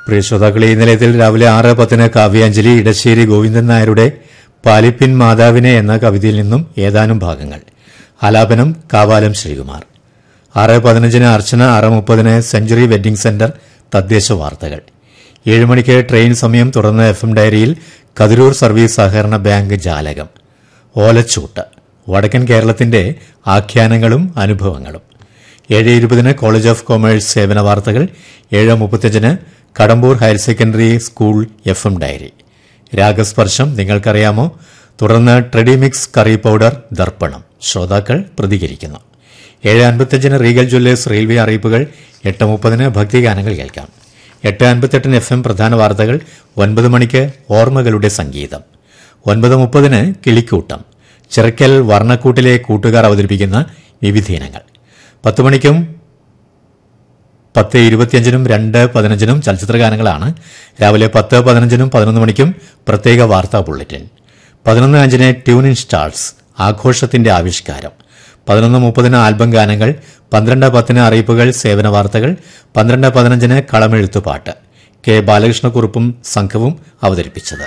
പ്രിയ ശ്രോതാക്കളെ ഈ നിലയത്തിൽ രാവിലെ ആറ് പത്തിന് കാവ്യാഞ്ജലി ഇടശ്ശേരി ഗോവിന്ദൻ നായരുടെ പാലിപ്പിൻ മാതാവിനെ എന്ന കവിതയിൽ നിന്നും ഏതാനും ഭാഗങ്ങൾ ആലാപനം കാവാലം ശ്രീകുമാർ ആറ് പതിനഞ്ചിന് അർച്ചന ആറ് മുപ്പതിന് സെഞ്ചുറി വെഡ്ഡിംഗ് സെന്റർ തദ്ദേശ വാർത്തകൾ ഏഴ് മണിക്ക് ട്രെയിൻ സമയം തുറന്ന എഫ് എം ഡയറിയിൽ കതിരൂർ സർവീസ് സഹകരണ ബാങ്ക് ജാലകം ഓലച്ചൂട്ട് വടക്കൻ കേരളത്തിന്റെ ആഖ്യാനങ്ങളും അനുഭവങ്ങളും ഏഴ് ഇരുപതിന് കോളേജ് ഓഫ് കൊമേഴ്സ് സേവന വാർത്തകൾ ഏഴ് മുപ്പത്തിയഞ്ചിന് Kadambur higher secondary school F M diary Ragasparsham നിങ്ങൾക്കറിയാമോ തുടർന്ന് ട്രെഡിമിക്സ് കറി പൗഡർ ദർപ്പണം ശ്രോതാക്കൾ പ്രതികരിക്കുന്നു ഏഴ് അൻപത്തിയഞ്ചിന് റീഗൽ ജ്വല്ലേഴ്സ് റെയിൽവേ അറിയിപ്പുകൾ എട്ട് മുപ്പതിന് ഭക്തിഗാനങ്ങൾ കേൾക്കാം എട്ട് അൻപത്തെട്ടിന് എഫ് എം പ്രധാന വാർത്തകൾ ഒൻപത് മണിക്ക് ഓർമ്മകളുടെ സംഗീതം ഒൻപത് മുപ്പതിന് കിളിക്കൂട്ടം ചിറക്കൽ വർണ്ണക്കൂട്ടിലെ കൂട്ടുകാർ അവതരിപ്പിക്കുന്ന വിവിധീനങ്ങൾ പത്ത് മണിക്കും പത്ത് ഇരുപത്തിയഞ്ചിനും രണ്ട് പതിനഞ്ചിനും ചലച്ചിത്ര ഗാനങ്ങളാണ് രാവിലെ പത്ത് പതിനഞ്ചിനും പതിനൊന്ന് മണിക്കും പ്രത്യേക വാർത്താ ബുള്ളറ്റിൻ പതിനൊന്ന് അഞ്ചിന് ട്യൂൺ ഇൻ സ്റ്റാർസ് ആഘോഷത്തിന്റെ ആവിഷ്കാരം പതിനൊന്ന് മുപ്പതിന് ആൽബം ഗാനങ്ങൾ പന്ത്രണ്ട് പത്തിന് അറിയിപ്പുകൾ സേവന വാർത്തകൾ പന്ത്രണ്ട് പതിനഞ്ചിന് കളമെഴുത്തുപാട്ട് കെ ബാലകൃഷ്ണക്കുറുപ്പും സംഘവും അവതരിപ്പിച്ചത്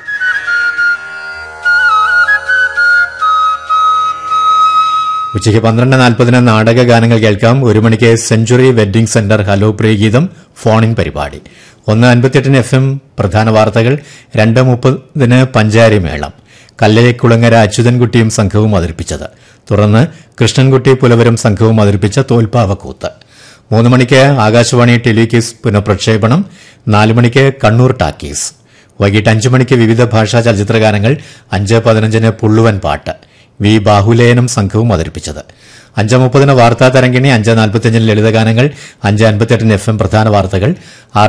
ഉച്ചയ്ക്ക് പന്ത്രണ്ട് നാൽപ്പതിന് നാടക ഗാനങ്ങൾ കേൾക്കാം ഒരു മണിക്ക് century wedding centre hello Priyageetham phone in പരിപാടി ഒന്ന് അൻപത്തിയെട്ടിന് എഫ് എം പ്രധാന വാർത്തകൾ രണ്ട് മുപ്പതിന് പഞ്ചാരി മേളം കല്ലയക്കുളങ്ങര അച്യുതൻകുട്ടിയും സംഘവും അവതരിപ്പിച്ചത് തുടർന്ന് കൃഷ്ണൻകുട്ടി പുലവരും സംഘവും അവതരിപ്പിച്ച തോൽപ്പാവക്കൂത്ത് മൂന്ന് മണിക്ക് ആകാശവാണി ടെലികിസ് പുനഃപ്രക്ഷേപണം നാല് മണിക്ക് കണ്ണൂർ ടാക്കീസ് വൈകിട്ട് അഞ്ചു മണിക്ക് വിവിധ ഭാഷാ ചലച്ചിത്ര ഗാനങ്ങൾ അഞ്ച് പതിനഞ്ചിന് പുള്ളുവൻ പാട്ട് വി ബാഹുലേനും സംഘവും അവതരിപ്പിച്ചത് അഞ്ച് മുപ്പതിന് വാർത്താ തരംഗിണി അഞ്ച് നാൽപ്പത്തിയഞ്ചിന് ലളിതഗാനങ്ങൾ അഞ്ച് അൻപത്തിയെട്ടിന് എഫ് എം പ്രധാന വാർത്തകൾ ആറ്